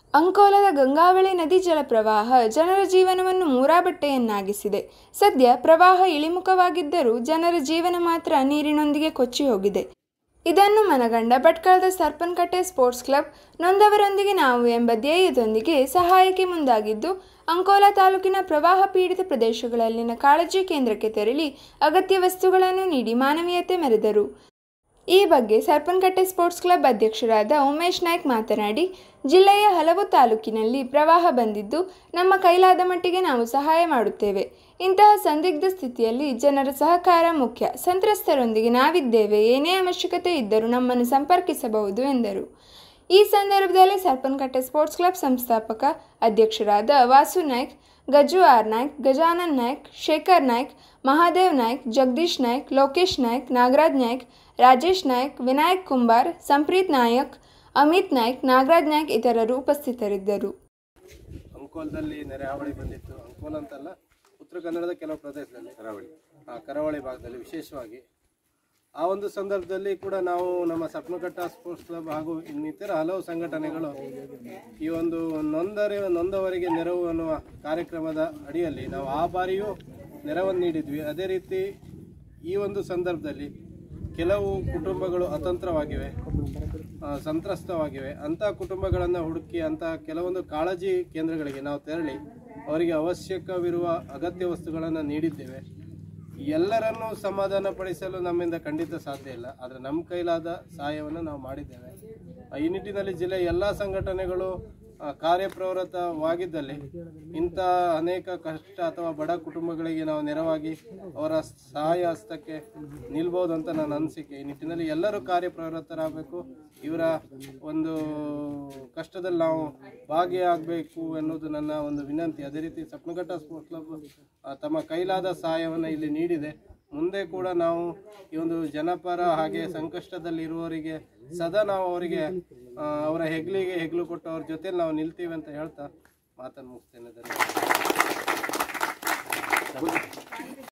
ಅಂಕೋಲದ ಗಂಗಾವಳಿ ನದಿ ಜಲಪ್ರವಾಹ ಜನರ ಜೀವನವನ್ನು ಮೂರಾಬಟ್ಟೆಯನ್ನಾಗಿಸಿದೆ ಸದ್ಯ ಪ್ರವಾಹ ಇಳಿಮುಖವಾಗಿದ್ದರೂ ಜನರ ಜೀವನ ಮಾತ್ರ ನೀರಿನೊಂದಿಗೆ ಕೊಚ್ಚಿ ಹೋಗಿದೆ ಇದನ್ನು ಮನಗಂಡ ಭಟ್ಕಳದ ಸರ್ಪನ್ಕಟ್ಟೆ ಸ್ಪೋರ್ಟ್ಸ್ ಕ್ಲಬ್ ನೊಂದವರೊಂದಿಗೆ ನಾವು ಎಂಬ ಧ್ಯೇಯದೊಂದಿಗೆ ಸಹಾಯಕ್ಕೆ ಮುಂದಾಗಿದ್ದು ಅಂಕೋಲಾ ತಾಲೂಕಿನ ಪ್ರವಾಹ ಪೀಡಿತ ಪ್ರದೇಶಗಳಲ್ಲಿನ ಕಾಳಜಿ ಕೇಂದ್ರಕ್ಕೆ ತೆರಳಿ ಅಗತ್ಯ ವಸ್ತುಗಳನ್ನು ನೀಡಿ ಮಾನವೀಯತೆ ಮೆರೆದರು ಈ ಬಗ್ಗೆ ಸರ್ಪನ್ಕಟ್ಟೆ ಸ್ಪೋರ್ಟ್ಸ್ ಕ್ಲಬ್ ಅಧ್ಯಕ್ಷರಾದ ಉಮೇಶ್ ನಾಯ್ಕ್ ಮಾತನಾಡಿ ಜಿಲ್ಲೆಯ ಹಲವು ತಾಲೂಕಿನಲ್ಲಿ ಪ್ರವಾಹ ಬಂದಿದ್ದು ನಮ್ಮ ಕೈಲಾದ ಮಟ್ಟಿಗೆ ನಾವು ಸಹಾಯ ಮಾಡುತ್ತೇವೆ ಇಂತಹ ಸಂದಿಗ್ಧ ಸ್ಥಿತಿಯಲ್ಲಿ ಜನರ ಸಹಕಾರ ಮುಖ್ಯ ಸಂತ್ರಸ್ತರೊಂದಿಗೆ ನಾವಿದ್ದೇವೆ ಏನೇ ಅವಶ್ಯಕತೆ ಇದ್ದರೂ ನಮ್ಮನ್ನು ಸಂಪರ್ಕಿಸಬಹುದು ಎಂದರು ಈ ಸಂದರ್ಭದಲ್ಲಿ ಸರ್ಪನ್ಕಟ್ಟೆ ಸ್ಪೋರ್ಟ್ಸ್ ಕ್ಲಬ್ ಸಂಸ್ಥಾಪಕ ಅಧ್ಯಕ್ಷರಾದ ವಾಸು ನಾಯ್ಕ್ ಗಜು ಆರ್ ನಾಯ್ಕ್ ಗಜಾನನ್ ನಾಯ್ಕ್ ಶೇಖರ್ ನಾಯ್ಕ್ ಮಹಾದೇವ್ ನಾಯ್ಕ್ ಜಗದೀಶ್ ನಾಯ್ಕ್ ಲೋಕೇಶ್ ನಾಯ್ಕ್ ನಾಗರಾಜ್ ನಾಯ್ಕ್ ರಾಜೇಶ್ ನಾಯ್ಕ್ ವಿನಾಯಕ್ ಕುಂಬಾರ್ ಸಂಪ್ರೀತ್ ನಾಯಕ್ ಅಮಿತ್ ನಾಯ್ಕ್ ನಾಗರಾಜ್ ನಾಯ್ಕ್ ಇತರರು ಉಪಸ್ಥಿತರಿದ್ದರು ಅಂಕೋಲದಲ್ಲಿ ನೆರೆ ಹಾವಳಿ ಬಂದಿತ್ತು ಅಂಕೋಲ ಅಂತಲ್ಲ ಉತ್ತರ ಕನ್ನಡದ ಕೆಲವು ಪ್ರದೇಶದಲ್ಲಿ ಕರಾವಳಿ ಆ ಕರಾವಳಿ ಭಾಗದಲ್ಲಿ ವಿಶೇಷವಾಗಿ ಆ ಒಂದು ಸಂದರ್ಭದಲ್ಲಿ ಕೂಡ ನಾವು ನಮ್ಮ ಸಪ್ನಕಟ್ಟ ಸ್ಪೋರ್ಟ್ಸ್ ಕ್ಲಬ್ ಹಾಗೂ ಇನ್ನಿತರ ಹಲವು ಸಂಘಟನೆಗಳು ಈ ಒಂದು ನೊಂದರೆ ನೊಂದವರಿಗೆ ನೆರವು ಅನ್ನುವ ಕಾರ್ಯಕ್ರಮದ ಅಡಿಯಲ್ಲಿ ನಾವು ಆ ಬಾರಿಯೂ ನೆರವನ್ನು ನೀಡಿದ್ವಿ ಅದೇ ರೀತಿ ಈ ಒಂದು ಸಂದರ್ಭದಲ್ಲಿ ಕೆಲವು ಕುಟುಂಬಗಳು ಅತಂತ್ರವಾಗಿವೆ ಆ, ಸಂತ್ರಸ್ತವಾಗಿವೆ ಅಂಥ ಕುಟುಂಬಗಳನ್ನು ಹುಡುಕಿ ಅಂಥ ಕೆಲವೊಂದು ಕಾಳಜಿ ಕೇಂದ್ರಗಳಿಗೆ ನಾವು ತೆರಳಿ ಅವರಿಗೆ ಅವಶ್ಯಕವಿರುವ ಅಗತ್ಯ ವಸ್ತುಗಳನ್ನು ನೀಡಿದ್ದೇವೆ ಎಲ್ಲರನ್ನೂ ಸಮಾಧಾನ ಪಡಿಸಲು ನಮ್ಮಿಂದ ಖಂಡಿತ ಸಾಧ್ಯ ಇಲ್ಲ ಆದರೆ ನಮ್ಮ ಕೈಲಾದ ಸಹಾಯವನ್ನು ನಾವು ಮಾಡಿದ್ದೇವೆ ಆ, ಈ ನಿಟ್ಟಿನಲ್ಲಿ ಜಿಲ್ಲೆಯ ಎಲ್ಲ ಸಂಘಟನೆಗಳು ಆ, ಕಾರ್ಯಪ್ರವೃತ್ತವಾಗಿದ್ದಲ್ಲಿ ಇಂಥ ಅನೇಕ ಕಷ್ಟ ಅಥವಾ ಬಡ ಕುಟುಂಬಗಳಿಗೆ ನಾವು ನೆರವಾಗಿ ಅವರ ಸಹಾಯ ಹಸ್ತಕ್ಕೆ ನಿಲ್ಬೋದು ಅಂತ ನನ್ನ ಅನಿಸಿಕೆ ಈ ನಿಟ್ಟಿನಲ್ಲಿ ಎಲ್ಲರೂ ಕಾರ್ಯಪ್ರವೃತ್ತರಾಗಬೇಕು ಇವರ ಒಂದು ಕಷ್ಟದಲ್ಲಿ ನಾವು ಭಾಗಿಯಾಗಬೇಕು ಎನ್ನುವುದು ನನ್ನ ಒಂದು ವಿನಂತಿ ಅದೇ ರೀತಿ ಸಪ್ನಘಟ್ಟ ಸ್ಪೋರ್ಟ್ಸ್ ಕ್ಲಬ್ ಆ, ತಮ್ಮ ಕೈಲಾದ ಸಹಾಯವನ್ನು ಇಲ್ಲಿ ನೀಡಿದೆ ಮುಂದೆ ಕೂಡ ನಾವು ಈ ಒಂದು ಜನಪರ ಹಾಗೆ ಸಂಕಷ್ಟದಲ್ಲಿ ಇರುವವರಿಗೆ ಸದಾ ನಾವು ಅವರಿಗೆ ಆ, ಅವರ ಹೆಗ್ಲಿಗೆ ಹೆಗ್ಲು ಕೊಟ್ಟು ಅವ್ರ ಜೊತೆ ನಾವು ನಿಲ್ತೀವಿ ಅಂತ ಹೇಳ್ತಾ ಮಾತನ್ನು ಮುಗಿಸ್ತೇನೆ ಧನ್ಯವಾದ